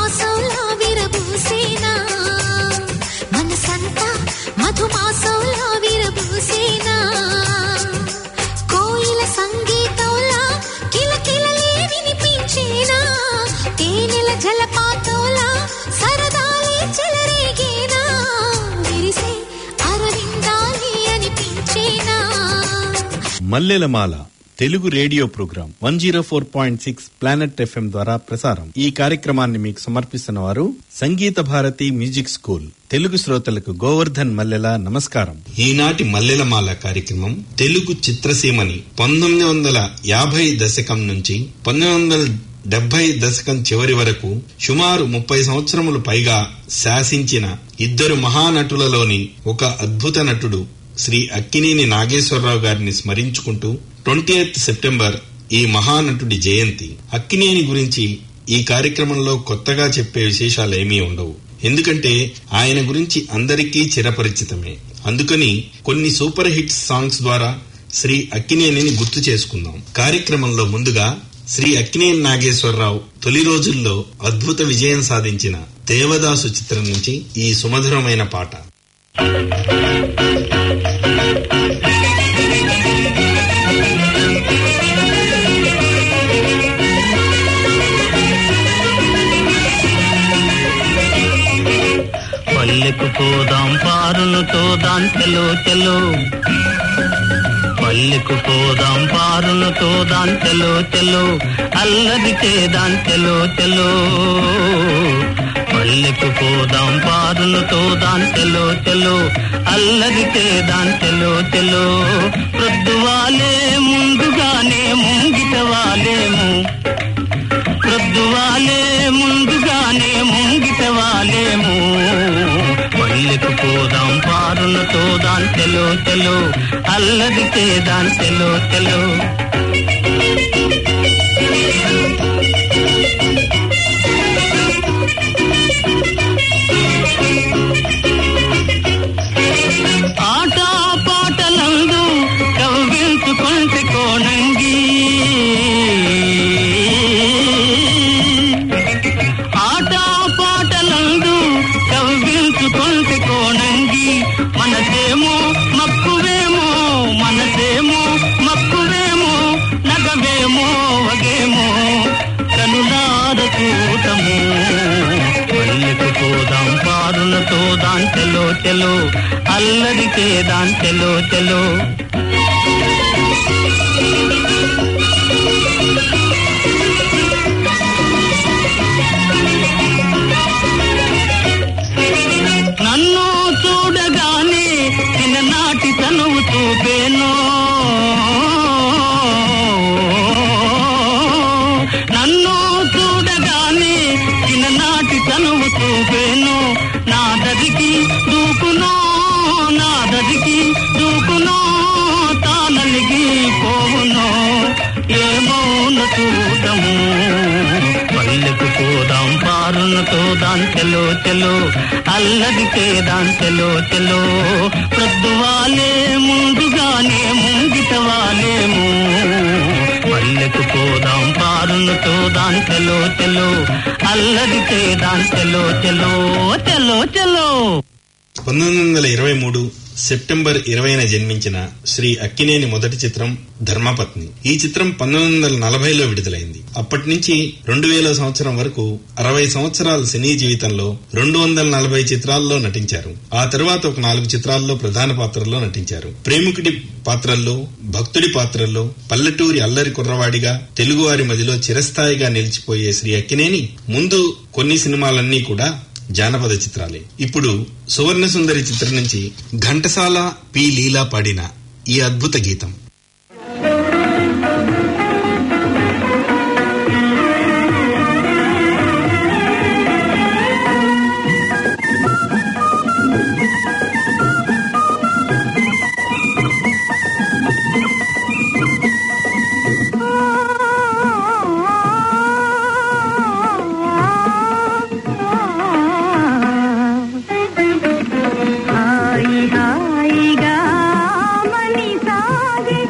మధుమాసంలా విరబూసేనా మనసంతా మధుమాసంలా విరబూసేనా కోయిల సంగీతంలా కిలకిలలే వినిపించేనా తేనెల జలపాతంలా సరదాలే చెలరేగేనా విరిసే అరవిందాలే అనిపించేనా మల్లెలమాల Telugu radio program one zero four point six planet FM ద్వారా ప్రసారం ఈ కార్యక్రమాన్ని మీకు సమర్పిస్తున్న వారు సంగీత భారతి మ్యూజిక్ స్కూల్ తెలుగు శ్రోతలకు గోవర్ధన్ మల్లెల నమస్కారం ఈనాటి మల్లెలమాల కార్యక్రమం తెలుగు చిత్రసీమని పంతొమ్మిది వందల యాభై దశకం నుంచి పంతొమ్మిది వందల డెబ్బై దశకం చివరి వరకు సుమారు ముప్పై సంవత్సరములు పైగా శాసించిన ఇద్దరు మహానటులలోని ఒక అద్భుత నటుడు శ్రీ అక్కినేని నాగేశ్వరరావు గారిని స్మరించుకుంటూ ట్వంటీ సెప్టెంబర్ ఈ మహానటుడి జయంతి అక్కినేని గురించి ఈ కార్యక్రమంలో కొత్తగా చెప్పే విశేషాలు ఏమీ ఉండవు ఎందుకంటే ఆయన గురించి అందరికీ చిరపరిచితమే అందుకని కొన్ని సూపర్ హిట్ సాంగ్స్ ద్వారా శ్రీ అక్కినేనిని గుర్తు చేసుకుందాం కార్యక్రమంలో ముందుగా శ్రీ అక్కినేని నాగేశ్వరరావు తొలి రోజుల్లో అద్భుత విజయం సాధించిన దేవదాసు చిత్రం నుంచి ఈ సుమధురమైన పాట పల్లెకు పోదాం పారును తోదాం చెలో చెలో పల్లెకు పోదాం పారును తోదాం చెలో చెలో అల్లరి చేదాం చెలో చెలో పల్లెకు పోదాం పారును తోదాం చెలో చెలో అల్లరి చేదాం చెలో చెలో ప్రొద్దువాలే ముందుగానే ముంగిట వాలేము ప్రొద్దువాలే ముందుగానే ముంగిట వాలేము పల్లెకు పోదాం పారును తోదాం తెలో తెలో అల్లరి చేదాం తెలో తెలో ఆట పాటలందు కవ్వించుకుంటే కోణంగి ఆట పాటలందు కవ్వించుకుంటే కోణంగి మనసేమో మక్కువేమో మనసేమో మక్కువేమో నగవేమో వగేమో కనులార చూడము పల్లెకు పోదాం పారున తోదాం తెలో తెలో అల్లరి చేదాం తెలో తెలో నన్ను చూడగానే చిన్ననాటి తనువు చూపేను నన్ను చూడగానే చిన్ననాటి తనువు చూపేను నా దదికి దూకునో నా దదికి దూకునో తానలిగి పోవునో ఏమౌన చూడము పల్లెకు పోదాం పారున తోదాం తెలో తెలో అల్లరి చేదాం తెలో తెలో ప్రొద్దువాలే ముందుగానే ముంగిట వాలేము పల్లెకు పోదాం పారున తోదాం తెలో తెలో అల్లరి చేదాం తెలో తెలో తెలో తెలో పంతొమ్మిది వందల ఇరవై మూడు సెప్టెంబర్ ఇరవైన జన్మించిన శ్రీ అక్కినేని మొదటి చిత్రం ధర్మపత్ని ఈ చిత్రం పంతొమ్మిది వందల నలభైలో విడుదలైంది అప్పటి నుంచి రెండు వేల సంవత్సరం వరకు అరవై సంవత్సరాల సినీ జీవితంలో రెండు వందల నలభై చిత్రాల్లో నటించారు ఆ తర్వాత ఒక నాలుగు చిత్రాల్లో ప్రధాన పాత్రల్లో నటించారు ప్రేమికుడి పాత్రల్లో భక్తుడి పాత్రల్లో పల్లెటూరి అల్లరి కుర్రవాడిగా తెలుగువారి మదిలో చిరస్థాయిగా నిలిచిపోయే శ్రీ అక్కినేని ముందు కొన్ని సినిమాలన్నీ కూడా జానపద చిత్రాలే ఇప్పుడు సువర్ణ సుందరి చిత్రం నుంచి ఘంటసాల పి లీలా పాడిన ఈ అద్భుత గీతం హాయి హాయిగా మని సాగే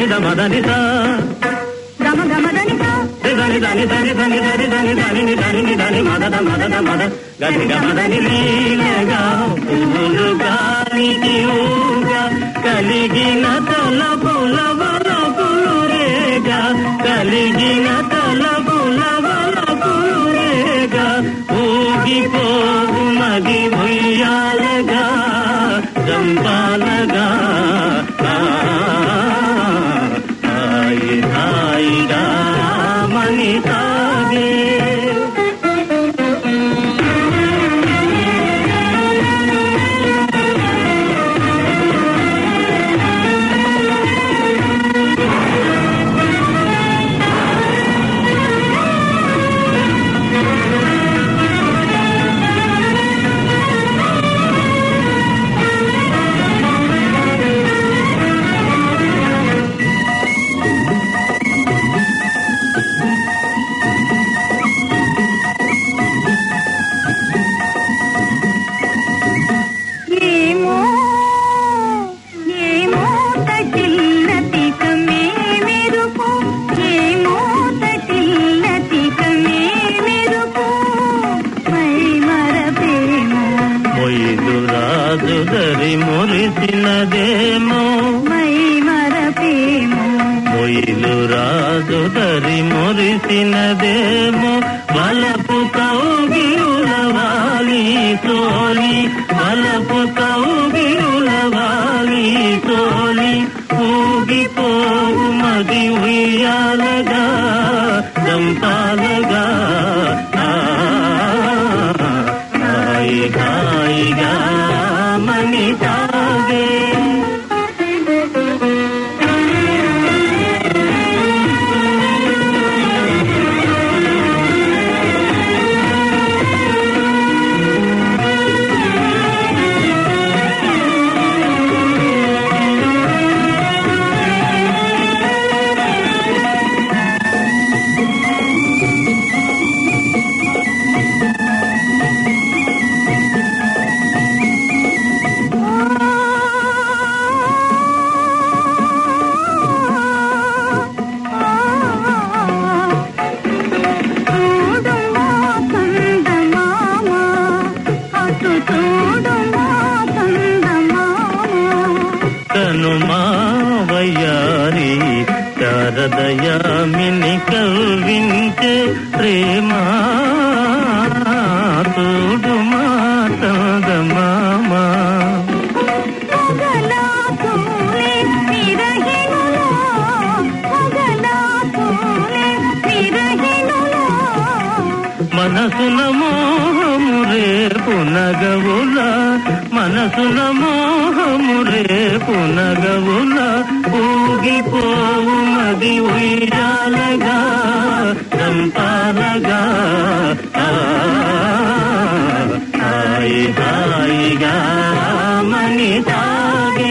దని ద మదని ద గమ గమ దని సా దని దని దని దని దని దని దని ని దని ని దని మదద మదద మద గది గమదని లీలగా పువ్వులు గాలికి ఊగా కలిగిన తల పుల వలపులు రేగా కలిగిన తల పుల వలపులు రేగా ఊగిపోవు మది ఉయ్యాలగా జంపాలగా హాయి హాయిగా మని సాగే ఏమో ఏమో తటిల్లతికమే మెరుపు ఏమో తటిల్లతికమే మెరుపు మై మరపేమో మొయ్యిలు రాజు దరి మురిసినదేమో మై మరపేమో మొయ్యిలు రాజు దరి మురిసినదేమో వలపు కౌగిరుల వాలి తోలి వలపు కౌగిరుల వాలి తోలి ఊగిపోవు మది ఉయ్యాలగా చంపాలగా హాయి హాయిగా మణి సాగే చూడుమా కందమామ అటు చూడుమా కందమామ కనుమా వయ్యారి శారదయామిని కవ్వించే ప్రేమ తోడు మాతదమామ మొగలా పూలే విరహిణులో మొగలా పూలే విరహిణులో మనసున మోహము రేపు నగవుల మనసున మోహము రేపు నగవుల ఊగిపోవు మది ఉయ్యాలగా చంపాలగా హాయి హాయిగా మని సాగే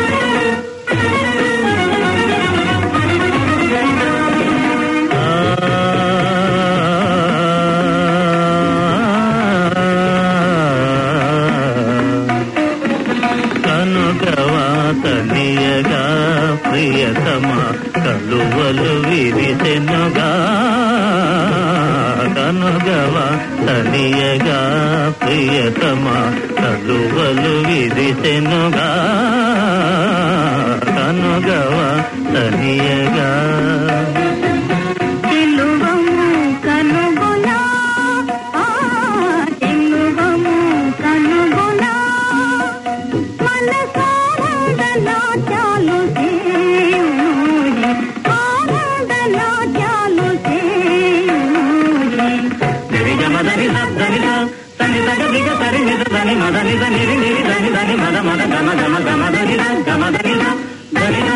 కనుగవా తనియగా ప్రియతమ కలువలు విరిసెనుగా కనుగవా తనియగా ప్రియతమ కలువలు విరిసెనుగా కనుగవా తనియగా తెలువము కనుగొనా ఆ తెలువము కనుగొనా మనసానందలా చాలు సేయూరి ఆనందలా చాలు సేయూరి తిరిగమదని సద్దనిద తని తగదిగ సరి నిద దని మద నిద నిరి నిరి దని దని మద మద గమ గమ గమ దనిద గమ దనిద దనిద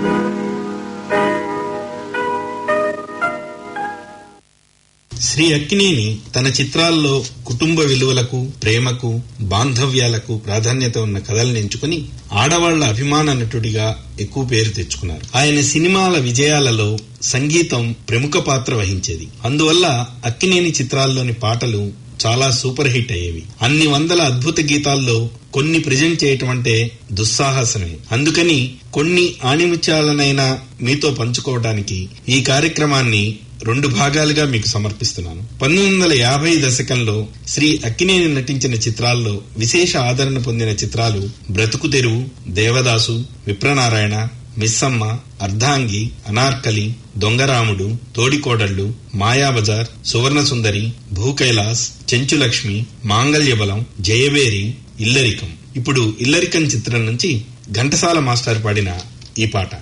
శ్రీ అక్కినేని తన చిత్రాల్లో కుటుంబ విలువలకు ప్రేమకు బాంధవ్యాలకు ప్రాధాన్యత ఉన్న కథలను ఎంచుకుని ఆడవాళ్ల అభిమాన నటుడిగా ఎక్కువ పేరు తెచ్చుకున్నారు ఆయన సినిమాల విజయాలలో సంగీతం ప్రముఖ పాత్ర వహించేది అందువల్ల అక్కినేని చిత్రాల్లోని పాటలు చాలా సూపర్ హిట్ అయ్యేవి అన్ని వందల అద్భుత గీతాల్లో కొన్ని ప్రజెంట్ చేయటం అంటే దుస్సాహసమే అందుకని కొన్ని ఆణిముత్యాలనైనా మీతో పంచుకోవడానికి ఈ కార్యక్రమాన్ని రెండు భాగాలుగా మీకు సమర్పిస్తున్నాను పంతొమ్మిది వందల యాభై దశకంలో శ్రీ అక్కినేని నటించిన చిత్రాల్లో విశేష ఆదరణ పొందిన చిత్రాలు బ్రతుకు తెరువు దేవదాసు విప్రనారాయణ మిస్సమ్మ అర్ధాంగి అనార్కలి దొంగరాముడు తోడికోడళ్లు మాయాబజార్ సువర్ణ సుందరి భూకైలాస్ చెంచులక్ష్మి మాంగళ్యబలం జయబేరి ఇల్లరికం ఇప్పుడు ఇల్లరికం చిత్రం నుంచి ఘంటసాల మాస్టర్ పాడిన ఈ పాట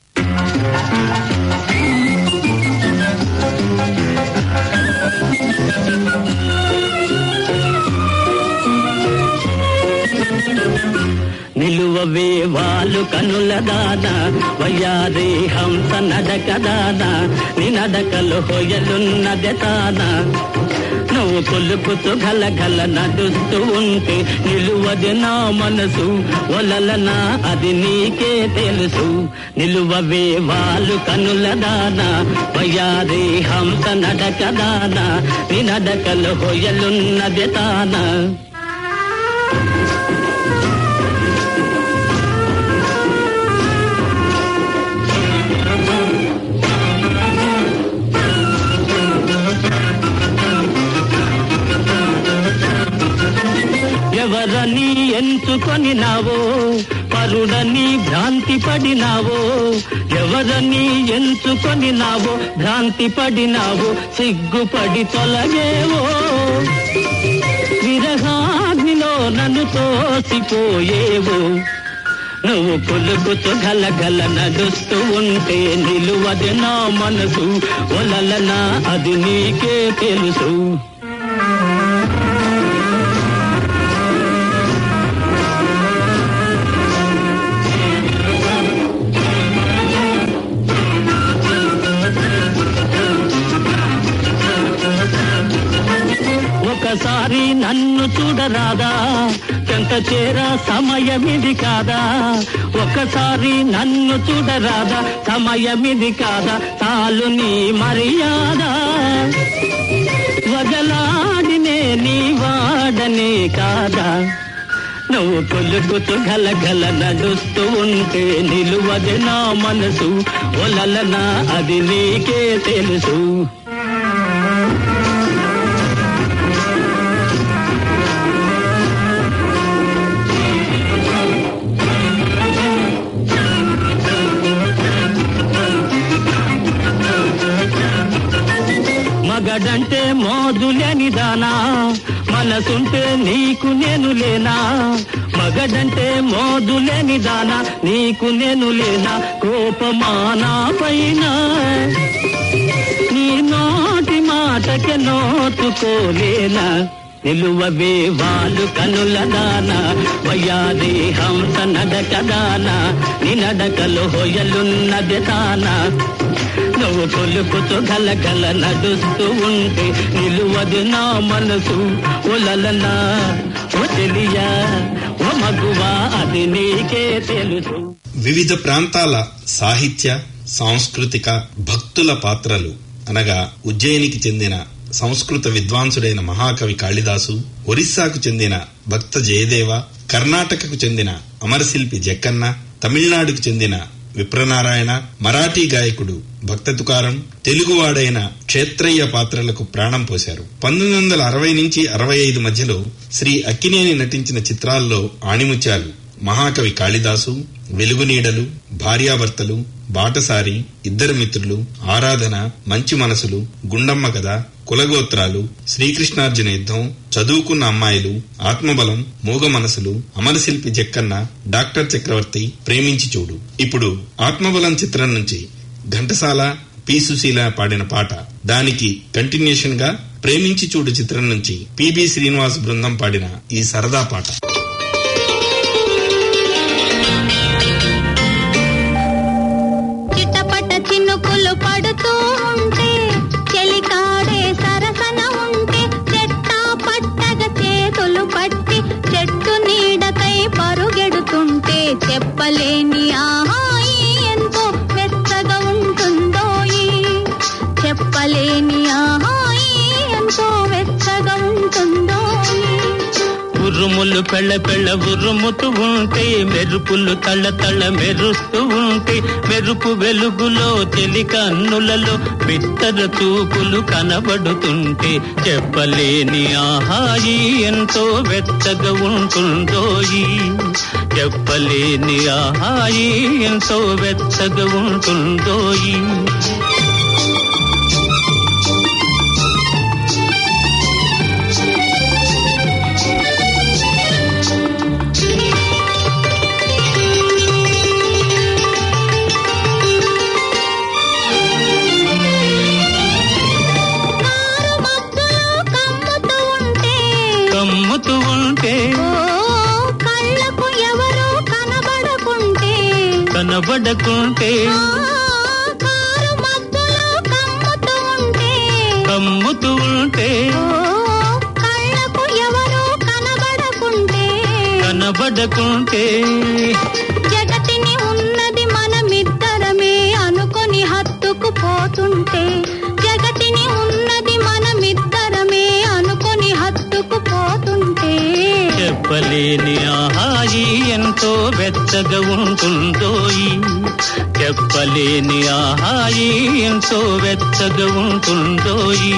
నిలువవే వాళ్ళు కనుల దాన వయ్యారి హంస నడక దాన నీ నడకలు హొయలున్నది తాన నువ్వు కొలుకుతూ గల గల నడుస్తూ ఉంటే నిలువది నా మనసు ఒలలనా అది నీకే తెలుసు నిలువవే వాళ్ళు కనుల దాన వయ్యారి హంస నడక దాన నీ నడకలు హొయలున్నది తాన ఎవరని ఎంచుకొని నావో పరుడని భ్రాంతి పడినావో ఎవరని ఎంచుకొని నావో భ్రాంతి పడినావో సిగ్గుపడి తొలగేవో విరహాగ్నిలో నన్ను తోసిపోయేవో నువ్వు కొలుగుతూ గలగల నడుస్తూ ఉంటే నిలువది నా మనసు ఒలలనా అది నీకే తెలుసు ఒకసారి నన్ను చూడరాదా చెంత చేర సమయమిది కాదా ఒకసారి నన్ను చూడరాదా సమయమిది కాదా తాలు నీ మర్యాద వగలాడినే నీ వాడనే కాదా నువ్వు కొలుగుతూ గలగల నడుస్తూ ఉంటే నిలువది నా మనసు ఒలలనా అది నీకే తెలుసు మగడంటే మోదులేని దానా మనసుంటే నీకు నేను లేనా మగడంటే మోదులేని దానా నీకు నేను లేనా కోపమానా పైన నీ నోటి మాటకి నోచుకోలేనా నిలువవే వాళ్ళు కనుల దాన వయ్యాది హంస నడక దాన నీ నడకలు హొయలున్నది దానా నువ్వు కొలుకుతూ గలగల నడుస్తూ ఉంటే నిలువది నా మనసు ఒలలనా ఓ తెలియా ఓ మగువా అది నీకే తెలుసు వివిధ ప్రాంతాల సాహిత్య సాంస్కృతిక భక్తుల పాత్రలు అనగా ఉజ్జయినికి చెందిన సంస్కృత విద్వాంసుడైన మహాకవి కాళిదాసు ఒరిస్సాకు చెందిన భక్త జయదేవ కర్ణాటకకు చెందిన అమరశిల్పి జక్కన్న తమిళనాడుకు చెందిన విప్రనారాయణ మరాఠీ గాయకుడు భక్త తుకారం తెలుగువాడైన క్షేత్రయ్య పాత్రలకు ప్రాణం పోశారు పంతొమ్మిది వందల అరవై నుంచి అరవై ఐదు మధ్యలో శ్రీ అక్కినేని నటించిన చిత్రాల్లో ఆణిముత్యాలు మహాకవి కాళిదాసు వెలుగునీడలు భార్యాభర్తలు బాటసారి ఇద్దరు మిత్రులు ఆరాధన మంచి మనసులు గుండమ్మ కథ కులగోత్రాలు శ్రీకృష్ణార్జున యుద్ధం చదువుకున్న అమ్మాయిలు ఆత్మబలం మూగ మనసులు అమరశిల్పి జక్కన్న డాక్టర్ చక్రవర్తి ప్రేమించి చూడు ఇప్పుడు ఆత్మబలం చిత్రం నుంచి ఘంటసాల పి సుశీల పాడిన పాట దానికి కంటిన్యూషన్ గా ప్రేమించి చూడు చిత్రం నుంచి పిబి శ్రీనివాస్ బృందం పాడిన ఈ సరదా పాట చిటపట చినుకులు పడుతూ ఉంటే చెలికాడే సరసన ఉంటే చెట్టా పట్టగ చేతులు పట్టి చెట్టు నీడకై పరుగెడుతుంటే చెప్పలేని ఆహాయి ఎంతో వెచ్చగా ఉంటుందోయి చెప్పలేని ఆహాయి ఎంతో వెచ్చగా ఉంటుందోయి ఉరుముల పిడుగులు పెళ్ళ పెళ్ళ ఉరుముతూ ఉంటే మెరుపులు తళ్ళ తళ్ళ మెరుస్తూ ఉంటే మెరుపు వెలుగులో తెలి కన్నులలో బిత్తర చూపులు కనబడుతుంటే చెప్పలేని ఆహాయి ఎంతో వెచ్చగా ఉంటుందోయి చెప్పలేని ఆహాయి ఎంతో వెచ్చగా ఉంటుందోయి కారు మబ్బులు కమ్ముతూ ఉంటే కమ్ముతూ ఉంటే ఓ కళ్ళకు ఎవరు కనబడకుంటే కనబడకుంటే ఆ, కారు మబ్బులు కమ్ముతూ ఉంటే కమ్ముతూ ఉంటే ఓ కళ్ళకు ఎవరు కనబడకుంటే కనబడకుంటే జగతిని ఉన్నది మనమిద్దరమే అనుకొని హత్తుకు పోతుంటే జగతిని ఉన్నది మనమిద్దరమే అనుకొని హత్తుకు పోతుంటే చెప్పలేని ఆహాయి ఎంతో వెచ్చగా ఉంటుందోయి చెప్పలేని ఆహాయి ఎంతో వెచ్చగా ఉంటుందోయి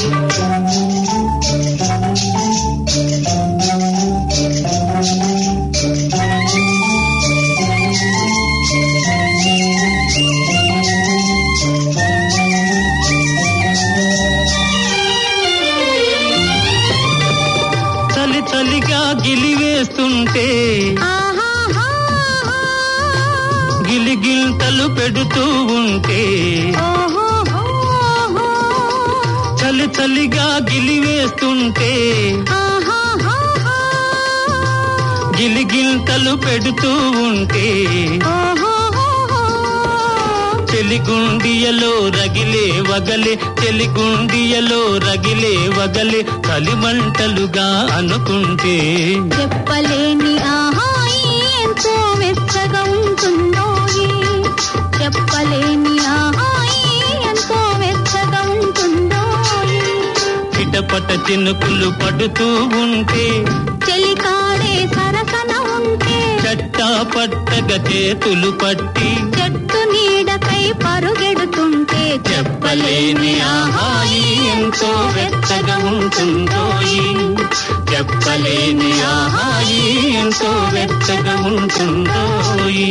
చలి చలిగా గిలివేస్తుంటే ఆహాహా. గిలిగిల్తలు పెడుతూ ఉంటే ఓహోహోహో. చలి చలిగా గిలివేస్తుంటే ఆహాహాహా. గిలిగిల్తలు పెడుతూ ఉంటే ఓహోహోహో. చెలిగుండియలో రగిలే వగలే చెలిగుండియలో రగిలే వగలే కలిమంటలుగా అనుకుంటే చెప్పలేని ఆహాయి ఎంతో వెచ్చగా ఉంటుందోయి చెప్పలేని ఆహాయి ఎంతో వెచ్చగా ఉంటుందోయి చిటపట చినుకులు పడుతూ ఉంటే చెలికాడే సరసన ఉంటే చట్టా పట్టగ చేతులు పట్టి చెట్టు నీడకై పరుగెడుతుంటే చెప్పలేని ఆహాయి ఎంతో వెచ్చగా ఉంటుందోయి చెప్పలేని ఆహాయి ఎంతో వెచ్చగా ఉంటుందోయి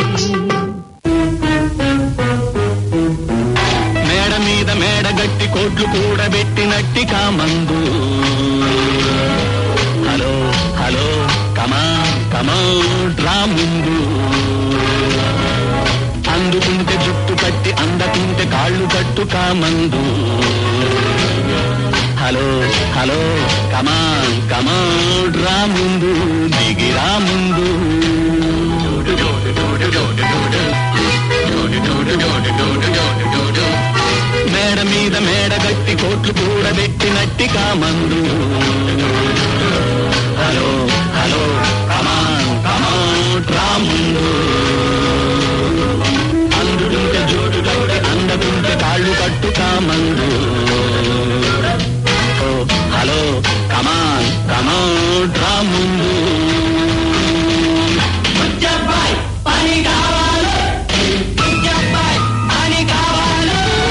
మేడ మీద మేడ గట్టి కోట్లు కూడబెట్టినట్టి కామందు హలో హలో కమా కమా డ్రా ముందు అందుకుంటే జుట్టు కట్టి అందకుంటే కాళ్ళు కట్టు కామందు హలో హలో కమా కమా డ్రా ముందు దిగిరా ముందు మేడ మీద మేడ గట్టి కోట్లు కూడబెట్టినట్టి కామందు హలో హలో కమాన్ కమాన్ డ్రా ముందు అందుకుంటే జుట్టు కట్టి అందకుంటే కాళ్ళు కట్టు కామందు ఓ హలో కమాన్ కమాన్ డ్రా ముందు పని కావాలి పని కావాలి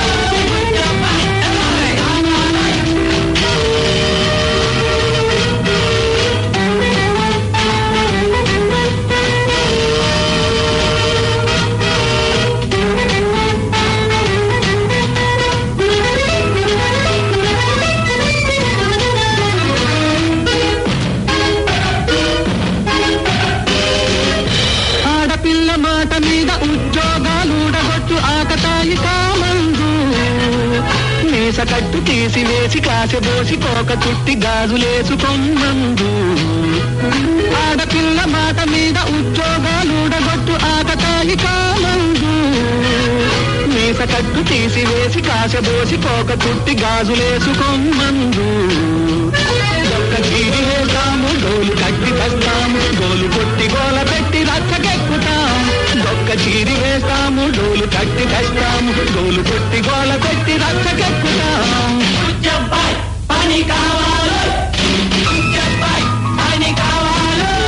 ఆడపిల్ల మాట మీద ఉద్యోగాలుడగొచ్చు ఆకతాయి కామందు మీస కట్టు తీసివేసి కాసెబోసి కోక చుట్టి గాజులేసుకొమ్మందు ఆడపిల్ల మాట మీద ఉద్యోగాలుడగొట్టు ఆకతాయి కామందు మీస కట్టు తీసివేసి కాసెబోసి కోక చుట్టి గాజులేసుకొమ్మందు ఒక్క గీడి వేస్తాము డోలు కట్టి తెస్తాము గోలు కొట్టి గోల పెట్టి రచ్చకెక్కుతాం ఒక్క చీరి వేస్తాము డోలు కట్టి తెస్తాము గోలు కొట్టి గోల పెట్టి రచ్చకెక్కుతాం పని కావాలి పని కావాలి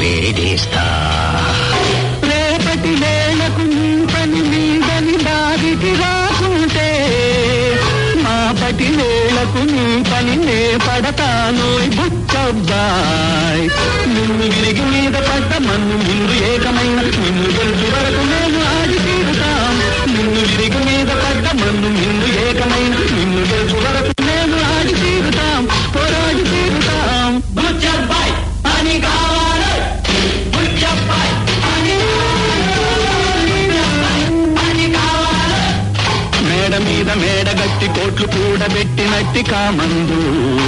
వేడేస్తా రేపటి వేళకు నీ పని మీదని దారికి రాకుంటే మాపటి వేళకు నీ పని నే పడతాను బుచ్చబ్బాయ్ నిన్ను విరిగి మీద పడ్డ మన్ను ముందు ఏకమైన నిన్ను గెలుచు వరకు నేను ఆడి తీరుతాం నిన్ను విరిగి మీద పడ్డ మన్ను ముందు ఏకమైన నిన్ను గెలుచు వరకు నేను ఆడి తీరుతాం పోరాడి తీరుతాం బుచ్చబ్బాయ్ అని కావాలి బుచ్చబ్బాయ్ అని మేడ మీద మేడ గట్టి కోట్లు కూడబెట్టినట్టి కామందు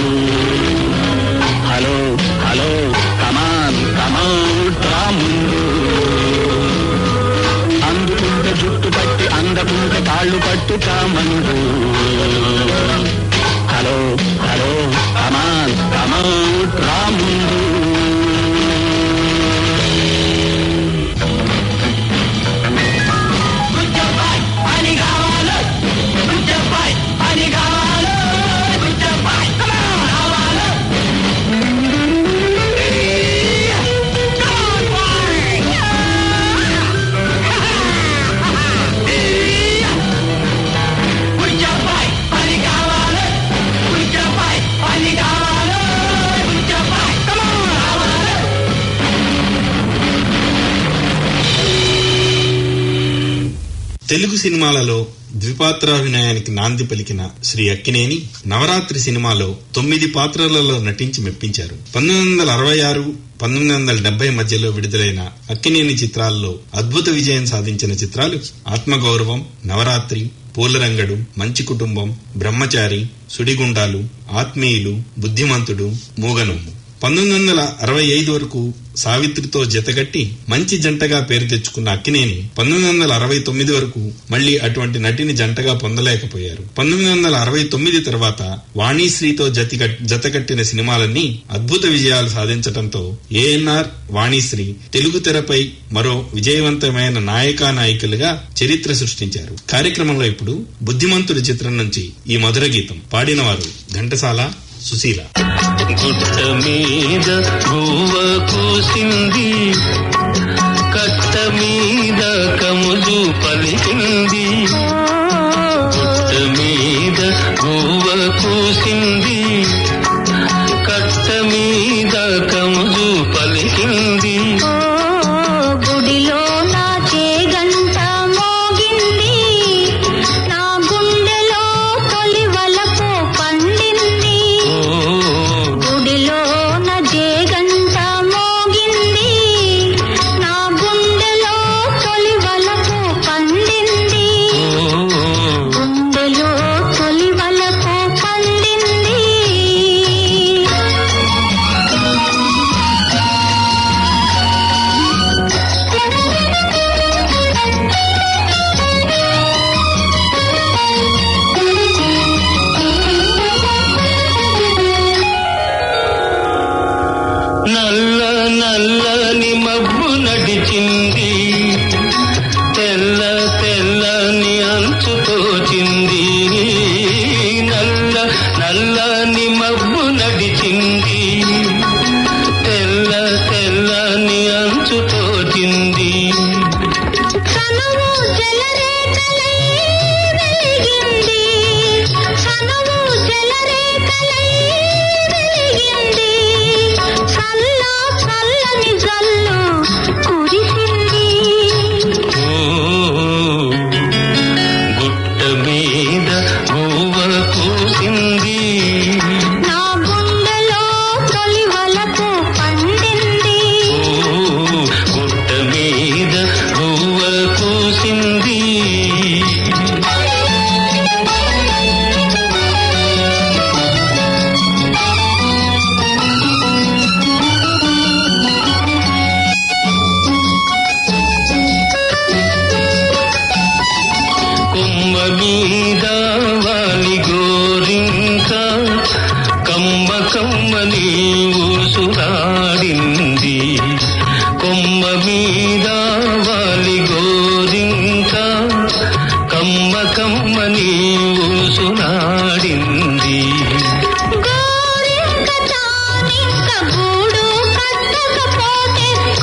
హలో హలో కమాన్ కమాన్ రాముందు అందుకుంటే జుట్టు పట్టి అందకుంటే కాళ్ళు పట్టు కామందు హలో హలో కమాన్ కమాన్ రాముందు తెలుగు సినిమాలలో ద్విపాత్రాభినయానికి నాంది పలికిన శ్రీ అక్కినేని నవరాత్రి సినిమాలో తొమ్మిది పాత్రలలో నటించి మెప్పించారు పంతొమ్మిది వందల అరవై ఆరు పంతొమ్మిది వందల డెబ్బై మధ్యలో విడుదలైన అక్కినేని చిత్రాల్లో అద్భుత విజయం సాధించిన చిత్రాలు ఆత్మగౌరవం నవరాత్రి పూలరంగడు మంచి కుటుంబం బ్రహ్మచారి సుడిగుండాలు ఆత్మీయులు బుద్ధిమంతుడు మూగనోము పంతొమ్మిది వందల అరవై ఐదు వరకు సావిత్రితో జతగట్టి మంచి జంటగా పేరు తెచ్చుకున్న అక్కినేని పంతొమ్మిది వందల అరవై తొమ్మిది వరకు మళ్లీ అటువంటి నటిని జంటగా పొందలేకపోయారు పంతొమ్మిది వందల అరవై తొమ్మిది తర్వాత వాణీశ్రీతో జతి జతకట్టిన సినిమాలన్నీ అద్భుత విజయాలు సాధించడంతో ఏఎన్ఆర్ వాణిశ్రీ తెలుగు తెరపై మరో విజయవంతమైన నాయకా నాయకులుగా చరిత్ర సృష్టించారు కార్యక్రమంలో ఇప్పుడు బుద్ధిమంతుడి చిత్రం నుంచి ఈ మధుర గీతం పాడినవారు ఘంటసాల సుశీల గుట్ట మీద గువ్వ కూసింది కట్ట మీద కముజు పలికింది గుట్ట మీద గువ్వ కూసింది కట్ట మీద కముజు పలికింది గుడిలో నా చేగంట మోగింది నా గుండెలో తొలి వలపు పండింది ఓ గుడిలో నా జేగంట మోగింది నా గుండెలో తొలి వలపు పండింది ఓ గుండెలో తొలి వలపు పండింది నల్ల నల్లని మబ్బు నడిచింది తెల్ల తెల్లని అంచు తోచింది నల్ల నల్లని మబ్బు నడిచింది తెల్ల తెల్లని అంచు తోచింది కనువు జలరేఖలై వెలిగింది కనువు జలరేఖలై వెలిగింది చల్ల చల్లని జల్లు కురిసింది ఓ గుట్ట మీద గువ్వ కూసింది నా గుండెలో తొలి వలపు పండింది ఓ గుట్ట మీద గువ్వ కూసింది కొమ్మ మీద వాలి గోరింక కమ్మ కమ్మని ఊసురాడింది కొమ్మ మీద వాలి గోరింక కమ్మ కమ్మని ఊసురాడింది గోరింక తానింక గూడు కట్టకపోతే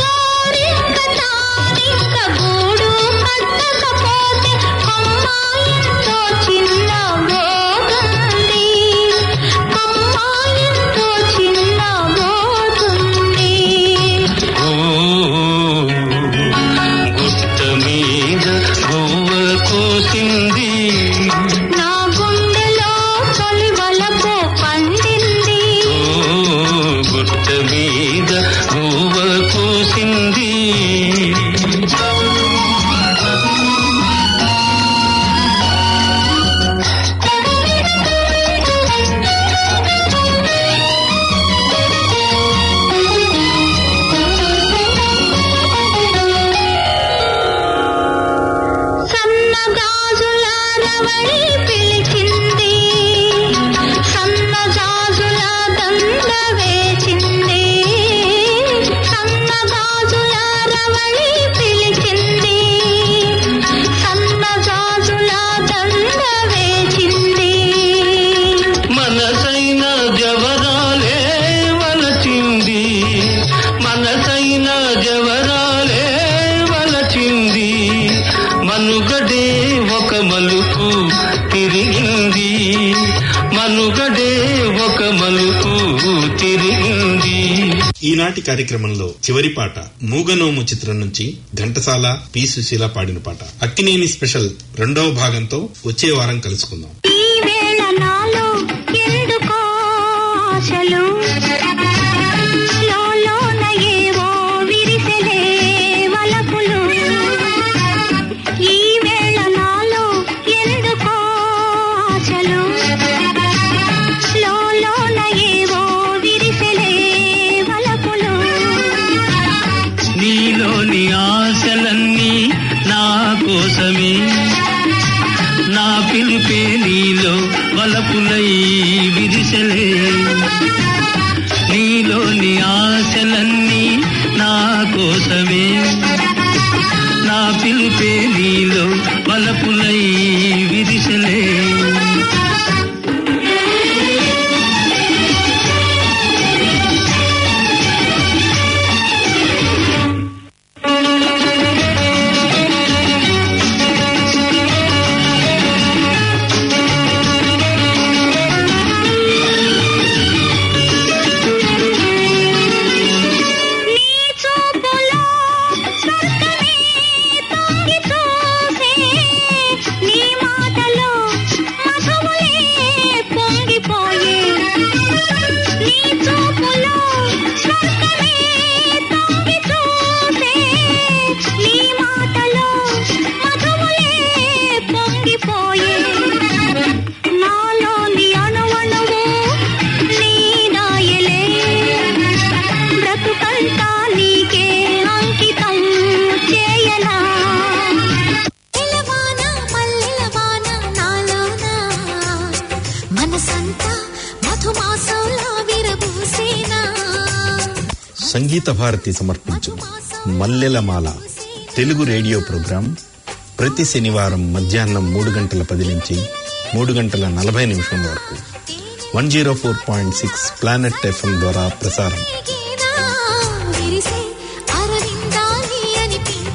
మలుపు తిరిగింది మనుగడే ఒక మలుపు తిరిగింది ఈనాటి కార్యక్రమంలో చివరి పాట మూగనోము చిత్రం నుంచి ఘంటసాల పి సుశీల పాడిన పాట అక్కినేని స్పెషల్ రెండవ భాగంతో వచ్చే వారం కలుసుకుందాం ఈ వేళ నాలో ఎందుకో ఆశలు లోలోన ఏవో విరిసెలే వలపులు ఈ వేళ నాలో ఎందుకో ఆశలు లోలోన ఏవో విరిసెలే వలపులు నీలోని ఆశలన్నీ నా కోసమే నా పిలుపే నీలో వలపులై విరిసలే నీలోని ఆశలన్నీ నా కోసమే నా పిలుపే నీలో వలపులై విరిసలే నీ చూపులో స్వర్గమే తొంగి చూసే నీ మాటలో మధువులే పొంగిపోయే నీ చూపులో స్వర్గమే తొంగి చూసే నీ మాటలో మధువులే పొంగిపోయే నాలోని అణువణువు నీదాయలే బ్రతుకంతా నీకే అంకితం చేయనా ఎలవాన మల్లెలవాన నాలోన మనసంతా మధుమాసంలా విరబూసేనా సంగీత భారతి సమర్పించు మల్లెలమాల తెలుగు రేడియో ప్రోగ్రాం ప్రతి శనివారం మధ్యాహ్నం మూడు గంటల పది నుంచి మూడు గంటల నలభై నిమిషం వరకు one zero four point six planet FM ద్వారా ప్రసారం